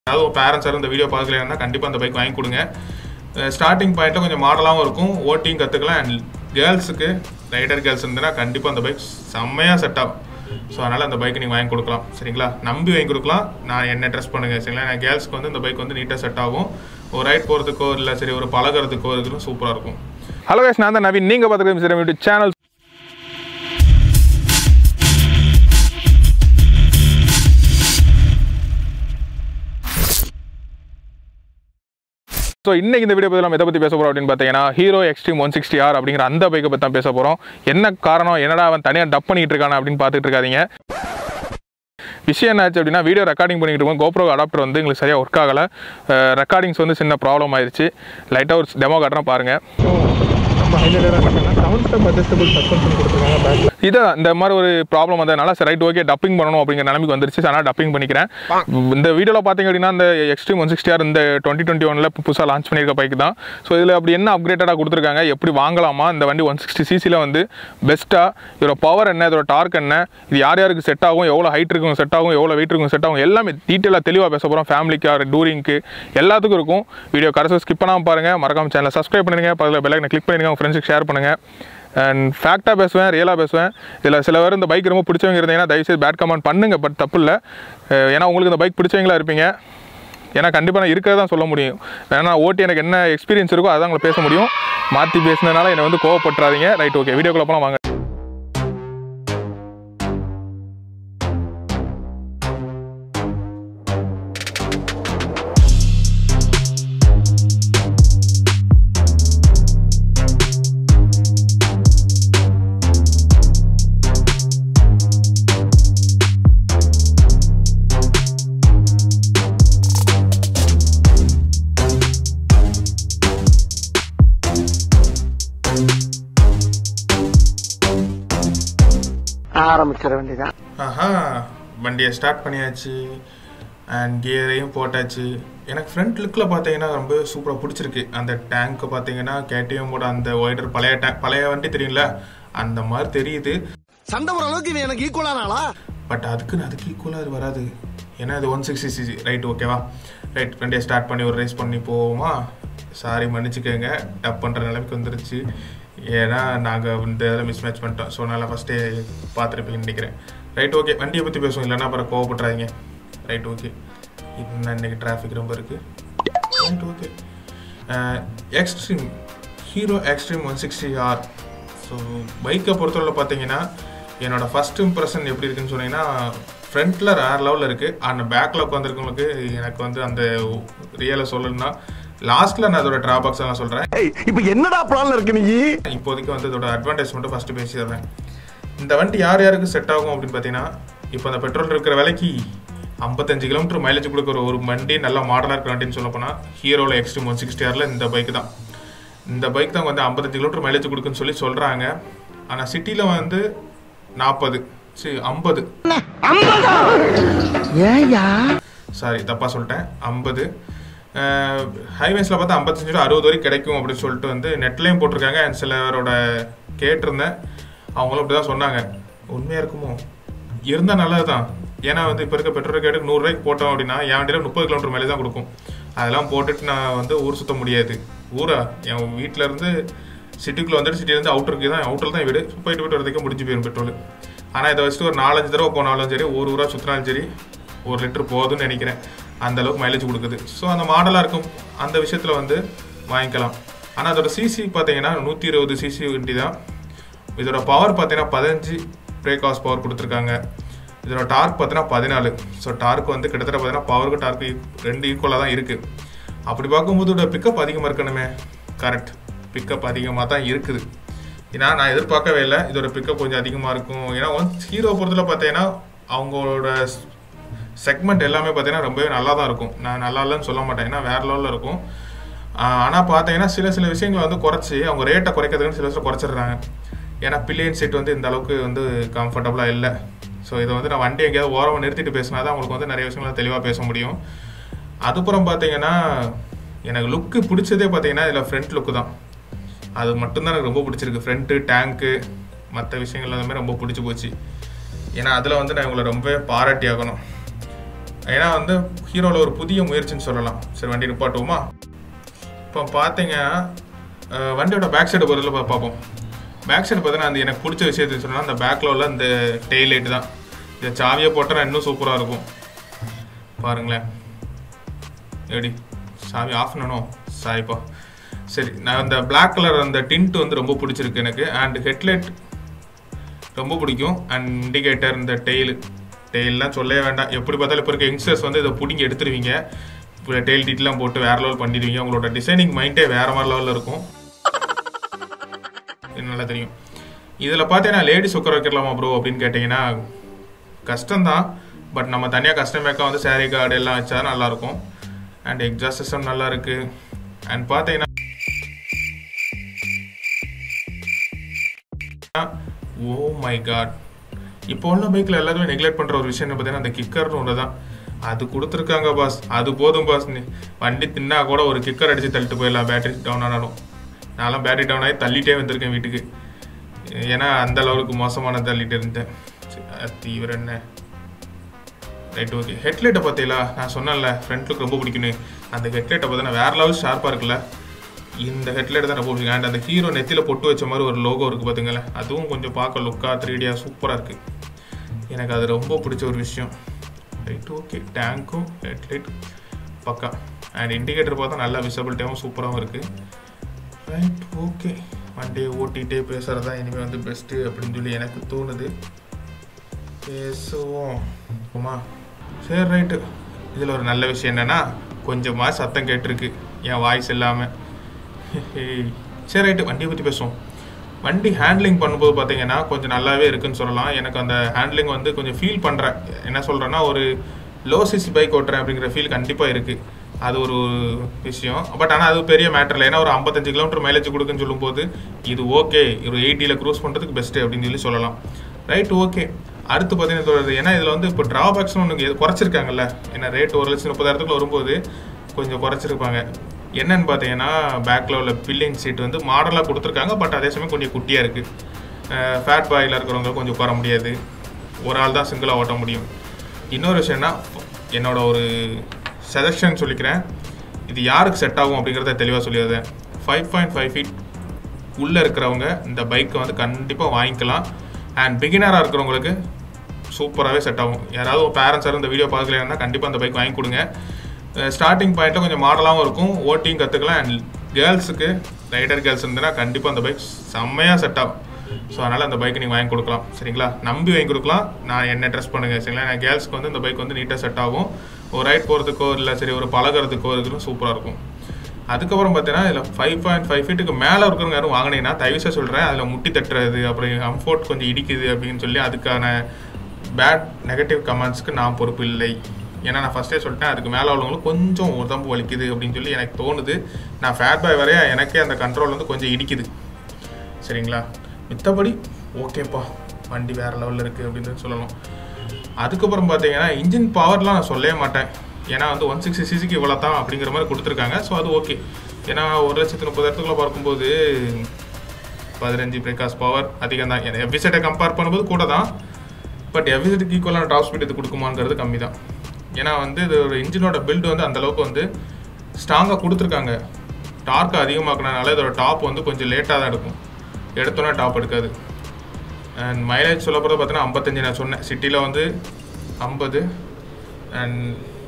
அதாவது உங்கள் பேரண்ட்ஸ் இந்த வீடியோ பார்க்கலன்னா கண்டிப்பாக அந்த பைக் வாங்கி கொடுங்க ஸ்டார்டிங் பாயிண்ட்டில் கொஞ்சம் மாடலாகவும் இருக்கும் ஓட்டிங் கற்றுக்கலாம் அண்ட் கேர்ள்ஸுக்கு ரைடர் கேர்ள்ஸ் இருந்ததுன்னா கண்டிப்பாக அந்த பைக் செம்மையாக செட் ஆகும் ஸோ அதனால் அந்த பைக் நீங்கள் வாங்கி கொடுக்கலாம் சரிங்களா நம்பி வாங்கி கொடுக்கலாம் நான் என்ன ட்ரெஸ் பண்ணுங்க சரிங்களா நான் கேர்ள்ஸ்க்கு வந்து இந்த பைக் வந்து நீட்டாக செட் ஆகும் ஒரு ரைட் போகிறதுக்கோ இல்லை சரி ஒரு பழகிறதுக்கோ இதுக்கும் சூப்பராக இருக்கும் ஹலோ guys நான் தான் நவீன் நீங்கள் பார்த்துக்கிற யூடியூப் சேனல் ஸோ இன்னைக்கு இந்த வீடியோ பற்றி நம்ம எதை பற்றி பேச போகிறோம் அப்படின்னு பார்த்தீங்கன்னா Hero Xtreme one sixty R அப்படிங்கிற அந்த பைக்கை பற்றி தான் பேச போகிறோம் என்ன காரணம் என்னடா அவன் தனியாக டப் பண்ணிட்டு இருக்கானா அப்படின்னு பார்த்துட்டு இருக்காதீங்க விஷயம் என்னாச்சு அப்படின்னா வீடியோ ரெக்கார்டிங் பண்ணிட்டு இருக்கோம் கோப்ரோ அடாப்டர் வந்து எங்களுக்கு சரியாக ஒர்க் ஆகலை ரெக்கார்டிங்ஸ் வந்து சின்ன ப்ராப்ளம் ஆயிருச்சு லைட்டாக ஒரு டெமோ காட்டுறேன் பாருங்கள் இதான் இந்த மாதிரி ஒரு ப்ராப்ளம் வந்ததுனால சரி ரைட் ஓகே டப்பிங் பண்ணணும் அப்படிங்கிற நிலைமைக்கு வந்துருச்சு அதனால் டப்பிங் பண்ணிக்கிறேன் இந்த வீடியோவில் பார்த்தீங்க அப்படின்னா இந்த எக்ஸ்ட்ரீம் ஒன் சிக்ஸ்டி ஆர் இந்த டுவெண்ட்டி டுவெண்ட்டி ஒனில் புதுசாக லான்ச் பண்ணியிருக்க பைக் தான் ஸோ இதில் அப்படி என்ன அப்கிரேட்டடாக கொடுத்துருக்காங்க எப்படி வாங்கலாமா இந்த வண்டி ஒன் சிக்ஸ்டி சிசியில் வந்து பெஸ்ட்டாக இதோட பவர் என்ன இதோட டார்க் என்ன இது யார் யாருக்கு செட் ஆகும் எவ்வளோ ஹைட் இருக்கும் செட் ஆகும் எவ்வளோ வெயிட் இருக்கும் செட் ஆகும் எல்லாமே டீட்டெயிலாக தெளிவாக பேச போகிறோம் ஃபேமிலிக்கு டூரிங்க்கு எல்லாத்துக்கும் இருக்கும் வீடியோ கடைசி ஸ்கிப் பண்ணாமல் பாருங்கள் மறக்காம சேனலை சப்ஸ்கிரைப் பண்ணுங்க பக்கத்தில் பெல்லைக்கனை கிளிக் பண்ணிடுங்க உங்கள் ஃப்ரெண்ட்ஸுக்கு ஷேர் பண்ணுங்கள் அண்ட் ஃபேக்டாக பேசுவேன் ரியலாக பேசுவேன் இதில் சில பேர் இந்த பைக் ரொம்ப பிடிச்சவங்க இருந்தீங்கன்னா தயவுசெய்து பேட் கமெண்ட் பண்ணுங்க பட் தப்பு இல்லை அஹ் ஏன்னா உங்களுக்கு இந்த பைக் பிடிச்சவங்களா இருப்பீங்க ஏன்னா கண்டிப்பாக நான் இருக்கிறதா சொல்ல முடியும் ஏன்னா ஓட்டி எனக்கு என்ன எக்ஸ்பீரியன்ஸ் இருக்கோ அதான் உங்களை பேச முடியும் மாற்றி பேசினதுனால என்னை வந்து கோவப்பட்டுறாதீங்க ரைட் ஓகே வீடியோக்குள்ள போலாம் வாங்க ஆரம்பிச்சிட வேண்டியதான் ஆஹா வண்டியை ஸ்டார்ட் பண்ணியாச்சு அண்ட் கியரையும் போட்டாச்சு எனக்கு ஃப்ரண்ட் லுக்கில் பார்த்தீங்கன்னா ரொம்ப சூப்பராக பிடிச்சிருக்கு அந்த டேங்க்கை பார்த்தீங்கன்னா கேடிஎம்மோட அந்த ஒய்டர் பழைய டேங்க் பழைய வண்டி தெரியுங்களா அந்த மாதிரி தெரியுது சண்டை போற அளவுக்கு இவன் எனக்கு ஈக்குவலான ஆளா பட் அதுக்குன்னு அதுக்கு ஈக்குவலாக அது வராது ஏன்னா இது ஒன் சிக்ஸ்டி சிசி ரைட் ஓகேவா ரைட் வண்டியை ஸ்டார்ட் பண்ணி ஒரு ரேஸ் பண்ணி போவோமா சாரி மன்னிச்சுக்கோங்க டப் பண்ணுற நிலைமைக்கு வந்துருச்சு ஏன்னா நாங்கள் இந்த இதில் மிஸ் மேட்ச் பண்ணிட்டோம் ஸோ அதனால் ஃபஸ்ட்டே பார்த்துருப்பீங்கன்னு நினைக்கிறேன் ரைட் ஓகே வண்டியை பற்றி பேசுவோம் இல்லைன்னா அப்புறம் கோவப்படுறாதீங்க ரைட் ஓகே இன்னும் இன்னைக்கு டிராஃபிக் ரொம்ப இருக்குது right okay Xtreme Hero Xtreme one sixty R so பைக்கை பொறுத்தவரை பார்த்தீங்கன்னா என்னோட ஃபர்ஸ்ட் இம்ப்ரெஷன் எப்படி இருக்குன்னு சொன்னீங்கன்னா ஃப்ரண்ட்டில் ரேர் லெவலில் இருக்குது அந்த பேக்கில் உட்காந்துருக்கவங்களுக்கு எனக்கு வந்து அந்த ரியலை சொல்லணும்னா லாஸ்ட்டில் நான் அதோட ட்ராபாக்ஸ் எல்லாம் சொல்கிறேன் இப்ப என்னடா பிளான்ல இருக்கு நீ இப்போதைக்கு வந்து இதோட அட்வான்டேஜ் மட்டும் ஃபஸ்ட்டு பேசிடுறேன் இந்த வண்டி யார் யாருக்கு செட் ஆகும் அப்படின்னு பார்த்தீங்கன்னா இப்போ அந்த பெட்ரோல் இருக்கிற விலைக்கு ஐம்பத்தஞ்சு கிலோமீட்டர் மைலேஜ் கொடுக்குற ஒரு வண்டி நல்ல மாடலாக இருக்கிற வண்டின்னு சொல்ல போனால் ஹீரோவில் எக்ஸ்ட்ரீம் ஒன் சிக்ஸ்டி ஆரில் இந்த பைக் தான் இந்த பைக் தான் வந்து ஐம்பத்தஞ்சு கிலோமீட்டர் மைலேஜ் கொடுக்குன்னு சொல்லி சொல்கிறாங்க ஆனால் சிட்டியில் வந்து நாற்பது சரி ஐம்பது ஏயா சாரி தப்பாக சொல்லிட்டேன் ஐம்பது ஹைவேஸில் பார்த்தா ஐம்பத்தஞ்சு to அறுபது வரைக்கும் கிடைக்கும் அப்படின்னு சொல்லிட்டு வந்து நெட்லேயும் போட்டிருக்காங்க அண்ட் சிலரோட கேட்டிருந்தேன் அவங்களும் அப்படி தான் சொன்னாங்க உண்மையாக இருக்குமோ இருந்தால் நல்லது தான் ஏன்னா வந்து இப்போ இருக்க பெட்ரோல் கேட்டு நூறுரூவாய்க்கு போட்டோம் அப்படின்னா என் வண்டியில் முப்பது கிலோமீட்டர் மேலே தான் கொடுக்கும் அதெல்லாம் போட்டுட்டு நான் வந்து ஊர் சுத்த முடியாது ஊரா என் வீட்டில் இருந்து சிட்டிக்குள்ளே வந்துட்டு சிட்டிலேருந்து அவுட்டருக்கு தான் அவுட்டர் தான் வீடு போயிட்டு போயிட்டு வரதுக்கே முடிஞ்சு போயிடும் பெட்ரோல் ஆனால் இதை வச்சுட்டு ஒரு நாலஞ்சு தடவை போனாலும் சரி ஒரு ஊராக சுற்றினாலும் சரி ஒரு லிட்டர் போதும்னு நினைக்கிறேன் அந்த அளவுக்கு மைலேஜ் கொடுக்குது ஸோ அந்த மாடலாக இருக்கும் அந்த விஷயத்தில் வந்து வாங்கிக்கலாம் ஆனால் அதோட சிசி பார்த்தீங்கன்னா நூற்றி இருபது சிசி வண்டி தான் இதோட பவர் பார்த்தீங்கன்னா பதினஞ்சு பிரேக் ஹார்ஸ் பவர் கொடுத்துருக்காங்க இதோட டார்க் பார்த்தீங்கன்னா பதினாலு ஸோ டார்க் வந்து கிட்டத்தட்ட பார்த்தீங்கன்னா பவருக்கு டார்க்கு ரெண்டு ஈக்குவலாக தான் இருக்குது அப்படி பார்க்கும்போது இதோட பிக்கப் அதிகமாக இருக்கணுமே கரெக்ட் பிக்கப் அதிகமாக தான் இருக்குது ஏன்னா நான் எதிர்பார்க்கவே இல்லை இதோட பிக்கப் கொஞ்சம் அதிகமாக இருக்கும் ஏன்னா ஒன்ஸ் ஹீரோ பொறுத்தல பார்த்தீங்கன்னா அவங்களோட செக்மெண்ட் எல்லாமே பார்த்தீங்கன்னா ரொம்பவே நல்லா தான் இருக்கும் நான் நல்லா இல்லைன்னு சொல்ல மாட்டேன் ஏன்னா வேற லெவலில் இருக்கும் ஆனால் பார்த்தீங்கன்னா சில சில விஷயங்களை வந்து குறைச்சி அவங்க ரேட்டை குறைக்கிறதுக்குன்னு சில விஷயம் குறைச்சிடுறாங்க ஏன்னா பில்லியன் சீட் வந்து இந்த அளவுக்கு வந்து கம்ஃபர்டபுளாக இல்லை ஸோ இதை வந்து நான் வண்டி எங்கேயாவது ஓரமாக நிறுத்திட்டு பேசினா தான் உங்களுக்கு வந்து நிறைய விஷயங்களை தெளிவாக பேச முடியும் அதுக்கப்புறம் பார்த்தீங்கன்னா எனக்கு லுக்கு பிடிச்சதே பார்த்தீங்கன்னா இதில் ஃப்ரண்ட் லுக்கு தான் அது மட்டும்தான் எனக்கு ரொம்ப பிடிச்சிருக்கு ஃப்ரண்ட்டு டேங்க்கு மற்ற விஷயங்கள் எல்லாமே ரொம்ப பிடிச்சி போச்சு ஏன்னா அதில் வந்து நான் இவங்களை ரொம்பவே பாராட்டி ஆகணும் ஏன்னா வந்து ஹீரோவில் ஒரு புதிய முயற்சின்னு சொல்லலாம் சரி வண்டி நிப்பாட்டுவோமா இப்போ பார்த்தீங்க அஹ், வண்டியோட பேக் சைடு பொருள் பார்ப்போம் பேக் சைடு பார்த்தீங்கன்னா அந்த எனக்கு பிடிச்ச விஷயத்தை சொன்னால் அந்த பேக்கில் உள்ள இந்த டெய்ல் லைட் தான் இதை சாவியை போட்டால் இன்னும் சூப்பராக இருக்கும் பாருங்களேன் எப்படி சாவி ஆஃப் பண்ணணும் சாரிப்பா சரி நான் அந்த Black கலர் அந்த டிண்ட் வந்து ரொம்ப பிடிச்சிருக்கு எனக்கு அண்ட் ஹெட்லைட் ரொம்ப பிடிக்கும் அண்ட் இண்டிகேட்டர் இந்த டெய்லு டெய்லாம் சொல்லவே வேண்டாம் எப்படி பார்த்தாலும் இப்போ இருக்க யங்ஸ்டர்ஸ் வந்து இதை பிடிங்கி எடுத்துருவீங்க இப்போ டெய்ல் டீட்லாம் போட்டு வேற லெவல் பண்ணிடுவீங்க உங்களோட டிசைனிங் மைண்டே வேற மாதிரி லெவலில் இருக்கும் இது நல்லா தெரியும் இதில் பார்த்தீங்கன்னா லேடிஸ் உட்கார வைக்கலாமா ப்ரோ அப்படின்னு கேட்டிங்கன்னா கஷ்டம்தான் பட் நம்ம தனியாக கஸ்டமேக்காக வந்து saree கார்டு எல்லாம் வச்சா நல்லாயிருக்கும் அண்ட் எக்ஸாஸ்ட் சிஸ்டம் நல்லா இருக்கு அண்ட் பார்த்தீங்கன்னா ஓ மை காட் இப்போ உள்ள பைக்கில் எல்லாருமே நெக்லெக்ட் பண்ணுற ஒரு விஷயம் என்ன பார்த்தீங்கன்னா அந்த கிக்கர்னு ஒன்று தான் அது கொடுத்துருக்காங்க பாஸ் அது போதும் பாஸ் நீ வண்டி தின்னா கூட ஒரு கிக்கர் அடித்து தள்ளிட்டு போயிடலாம் பேட்டரி டவுன் ஆனாலும் நான்லாம் பேட்டரி டவுன் ஆகி தள்ளிட்டே வந்திருக்கேன் வீட்டுக்கு ஏன்னா அந்த அளவுக்கு மோசமான தள்ளிட்டு இருந்தேன் சரி, அது தீவிரம் என்ன ரைட் ஓகே ஹெட்லைட்டை பார்த்தீங்களா நான் சொன்னேன்ல ஃப்ரண்ட் லுக் ரொம்ப பிடிக்குன்னு அந்த ஹெட்லைட்டை பார்த்தீங்கன்னா வேற லெவல் ஷார்ப்பாக இருக்குல்ல இந்த ஹெட்லைட் தான் ரொம்ப பிடிக்கும் அண்ட் அந்த ஹீரோ நெத்தியில் பொட்டு வச்ச மாதிரி ஒரு லோகோ இருக்குது பார்த்துங்களேன் அதுவும் கொஞ்சம் பார்க்க லுக்காக த்ரீடியாக சூப்பராக இருக்குது எனக்கு அது ரொம்ப பிடிச்ச ஒரு விஷயம் ரைட் ஓகே டேங்க்கும் ஹெட்லைட் பக்கா அண்ட் இண்டிகேட்டர் பார்த்தா நல்லா விசபிலிட்டியாகவும் சூப்பராகவும் இருக்குது ரைட் ஓகே வண்டியை ஓட்டிகிட்டே பேசுகிறது தான் இனிமேல் வந்து பெஸ்ட்டு அப்படின்னு சொல்லி எனக்கு தோணுது பேசுவோம் ஆமா சரி ரைட்டு இதில் ஒரு நல்ல விஷயம் என்னன்னா கொஞ்சமாக சத்தம் கேட்டிருக்கு என் வாய்ஸ் இல்லாமல் சரி ரைட்டு வண்டியை பற்றி பேசுவோம் வண்டி ஹேண்ட்லிங் பண்ணும்போது பார்த்தீங்கன்னா கொஞ்சம் நல்லாவே இருக்குன்னு சொல்லலாம் எனக்கு அந்த ஹேண்ட்லிங் வந்து கொஞ்சம் ஃபீல் பண்ணுறேன் என்ன சொல்கிறேன்னா ஒரு லோ சிசி பைக் ஓட்டுறேன் அப்படிங்கிற ஃபீல் கண்டிப்பாக இருக்குது அது ஒரு விஷயம் பட் ஆனால் அது பெரிய மேட்டர் இல்லை ஏன்னா ஒரு ஐம்பத்தஞ்சு கிலோமீட்டர் மைலேஜ் கொடுக்குன்னு சொல்லும்போது இது ஓகே ஒரு எயிட்டியில் க்ரூஸ் பண்ணுறதுக்கு பெஸ்ட்டு அப்படின்னு சொல்லி சொல்லலாம் ரைட் ஓகே அடுத்து பார்த்தீங்கன்னா தொடருது ஏன்னா இதில் வந்து இப்போ ட்ராபேக்ஸ்னு ஒன்று குறைச்சிருக்காங்கல்ல ஏன்னா ரேட் ஒரு லட்சம் முப்பதாயிரத்துக்குள்ள வரும்போது கொஞ்சம் குறைச்சிருப்பாங்க என்னன்னு பார்த்தீங்கன்னா பேக்கில் உள்ள பில்லிங் சீட் வந்து மாடலாக கொடுத்துருக்காங்க பட் அதே சமயம் கொஞ்சம் குட்டியாக இருக்குது ஃபேட் பாயில் இருக்கிறவங்க கொஞ்சம் உட்கார முடியாது ஒரு ஆள் தான் சிங்கிளாக ஓட்ட முடியும் இன்னொரு விஷயம்னா என்னோட ஒரு சஜஷன் சொல்லிக்கிறேன் இது யாருக்கு செட் ஆகும் அப்படிங்கிறத தெளிவாக சொல்லிடுறேன் ஃபைவ் பாயிண்ட் ஃபைவ் ஃபீட் உள்ளே இருக்கிறவங்க இந்த பைக்கை வந்து கண்டிப்பாக வாங்கிக்கலாம் அண்ட் பிகினராக இருக்கிறவங்களுக்கு சூப்பராகவே செட் ஆகும் யாராவது ஒரு பேரண்ட்ஸாக இந்த வீடியோ பார்க்கலன்னா கண்டிப்பாக அந்த பைக் வாங்கி கொடுங்க ஸ்டார்டிங் பாயிண்ட்டில் கொஞ்சம் மாடலாகவும் இருக்கும் ஓட்டிங் கற்றுக்கலாம் அண்ட் கேர்ள்ஸுக்கு ரைடர் கேர்ள்ஸ் இருந்ததுன்னா கண்டிப்பாக அந்த பைக் செம்மையாக செட் ஆகும் ஸோ அதனால் அந்த பைக்கை நீங்கள் வாங்கி கொடுக்கலாம் சரிங்களா நம்பி வாங்கி கொடுக்கலாம் நான் என்ன ட்ரெஸ் பண்ணுங்க சரிங்களா நான் கேர்ள்ஸ்க்கு வந்து இந்த பைக் வந்து நீட்டாக செட் ஆகும் ஒரு ரைட் போகிறதுக்கோ இல்லை சரி ஒரு பழகிறதுக்கோ இருக்குன்னு சூப்பராக இருக்கும் அதுக்கப்புறம் பார்த்தீங்கன்னா இதில் ஃபைவ் பாயிண்ட் ஃபைவ் ஃபீட்டுக்கு மேலே இருக்கிறவங்க யாரும் வாங்கினீங்கன்னா தயவுசெய்து சொல்கிறேன் அதில் முட்டி தட்டுறது அப்புறம் கம்ஃபோர்ட் கொஞ்சம் இடிக்குது அப்படின்னு சொல்லி அதுக்கான பேட் நெகட்டிவ் கமெண்ட்ஸ்க்கு நான் பொறுப்பு இல்லை ஏன்னா நான் ஃபஸ்ட்டே சொல்லிட்டேன் அதுக்கு மேலே உள்ளவங்களுக்கு கொஞ்சம் உடம்பு வலிக்குது அப்படின்னு சொல்லி எனக்கு தோணுது நான் ஃபேட் பாய் வரைய எனக்கே அந்த கண்ட்ரோல் வந்து கொஞ்சம் இடிக்குது சரிங்களா மித்தபடி ஓகேப்பா வண்டி வேறு லெவலில் இருக்குது அப்படின்னு சொல்லலாம் அதுக்கப்புறம் பார்த்தீங்கன்னா இன்ஜின் பவர்லாம் நான் சொல்லவே மாட்டேன் ஏன்னா வந்து ஒன் சிக்ஸ்டி சிசிக்கு இவ்வளோ தான் அப்படிங்கிற மாதிரி கொடுத்துருக்காங்க ஸோ அது ஓகே ஏன்னா ஒரு லட்சத்து முப்பதாயிரத்துக்குள்ள பார்க்கும்போது பதினஞ்சு பிரேக்காஸ் பவர் அதிகம் தான் எஃபிசெட்டை கம்பேர் பண்ணும்போது கூட தான் பட் எஃபிசெட்டுக்கு ஈக்குவலான டாப் ஸ்பீட் இது கொடுக்குமாங்கிறது கம்மி தான் ஏன்னா வந்து இது ஒரு இன்ஜினோட பில்டு வந்து அந்த அளவுக்கு வந்து ஸ்ட்ராங்காக கொடுத்துருக்காங்க டார்க் அதிகமாக்குனதுனால இதோட டாப் வந்து கொஞ்சம் லேட்டாக தான் எடுக்கும் எடுத்தோன்னே டாப் எடுக்காது அண்ட் மைலேஜ் சொல்ல போகிறது பார்த்தீங்கன்னா ஐம்பத்தஞ்சு நான் சொன்னேன் சிட்டியில் வந்து ஐம்பது அண்ட்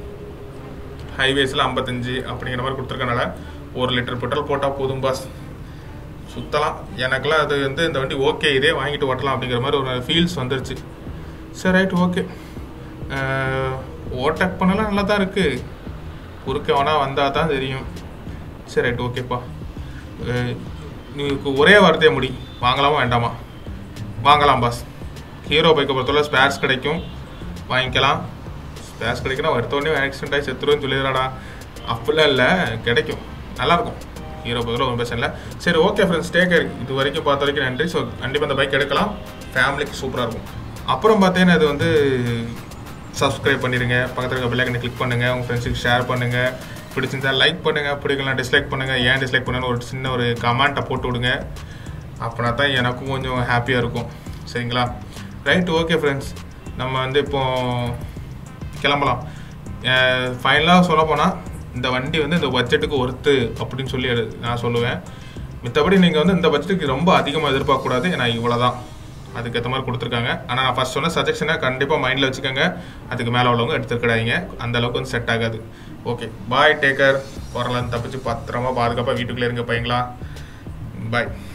ஹைவேஸில் ஐம்பத்தஞ்சு அப்படிங்கிற மாதிரி கொடுத்துருக்கனால ஒரு லிட்டர் பெட்ரோல் போட்டால் போதும் பாஸ் சுற்றலாம் எனக்கெல்லாம் அது வந்து இந்த வண்டி ஓகே இதே வாங்கிட்டு ஓட்டலாம் அப்படிங்கிற மாதிரி ஒரு ஃபீல்ஸ் வந்துருச்சு சரி ரைட் ஓகே ஓவர்டேக் பண்ணலாம் நல்லா தான் இருக்குது குறுக்க வேணா வந்தால் தான் தெரியும் சரி ரைட் ஓகேப்பா நீக்கு ஒரே வார்த்தையை முடி வாங்கலாமா வேண்டாமா வாங்கலாம் பாஸ் ஹீரோ பைக்கை பொறுத்தவரை ஸ்பேர்ஸ் கிடைக்கும் வாங்கிக்கலாம் ஸ்பேர்ஸ் கிடைக்கணும் வருத்தோடனே ஆக்சிடென்ட் ஆகி செத்துருவேன்னு சொல்லிடுறாடா அப்படிலாம் இல்லை கிடைக்கும் நல்லாயிருக்கும் ஹீரோ பொறுத்தவரை ஒரு பிரச்சனை இல்லை சரி ஓகே ஃப்ரெண்ட்ஸ் டேக் கேர் இது வரைக்கும் பார்த்த வரைக்கும் நன்றி ஸோ கண்டிப்பாக இந்த பைக் எடுக்கலாம் ஃபேமிலிக்கு சூப்பராக இருக்கும் அப்புறம் பார்த்தீங்கன்னா இது வந்து சப்ஸ்கிரைப் பண்ணிடுங்க பக்கத்தில் இருக்க பெல்லைக்கனை கிளிக் பண்ணுங்கள் உங்கள் ஃப்ரெண்ட்ஸுக்கு ஷேர் பண்ணுங்கள் பிடிச்சிருந்தா லைக் பண்ணுங்கள் பிடிக்கலாம் டிஸ்லைக் பண்ணுங்கள் ஏன் டிஸ்லைக் பண்ணுன்னு ஒரு சின்ன ஒரு கமெண்ட்டை போட்டு விடுங்க அப்படின்னா தான் எனக்கும் கொஞ்சம் ஹாப்பியாக இருக்கும் சரிங்களா ரைட் ஓகே ஃப்ரெண்ட்ஸ் நம்ம வந்து இப்போ கிளம்பலாம் ஃபைனலாக சொல்ல போனால் இந்த வண்டி வந்து இந்த பட்ஜெட்டுக்கு ஒர்த்து அப்படின்னு சொல்லி எடு- நான் சொல்லுவேன் மித்தபடி நீங்கள் வந்து இந்த பட்ஜெட்டுக்கு ரொம்ப அதிகமாக எதிர்பார்க்கக்கூடாது ஏன்னா இவ்வளோ தான் அதுக்கேற்ற மாதிரி கொடுத்துருக்காங்க ஆனால் நான் ஃபர்ஸ்ட் சொன்ன சஜஷனை கண்டிப்பாக மைண்டில் வச்சுக்கோங்க அதுக்கு மேலே உள்ளவங்க எடுத்துக்கிடாதீங்க அந்த அளவுக்கு வந்து செட் ஆகாது ஓகே பாய் டேக்கர் வரலாம் தப்பிச்சு பத்திரமா பாதுகாப்பாக வீட்டுக்குள்ளே இருங்க பையங்களா பாய்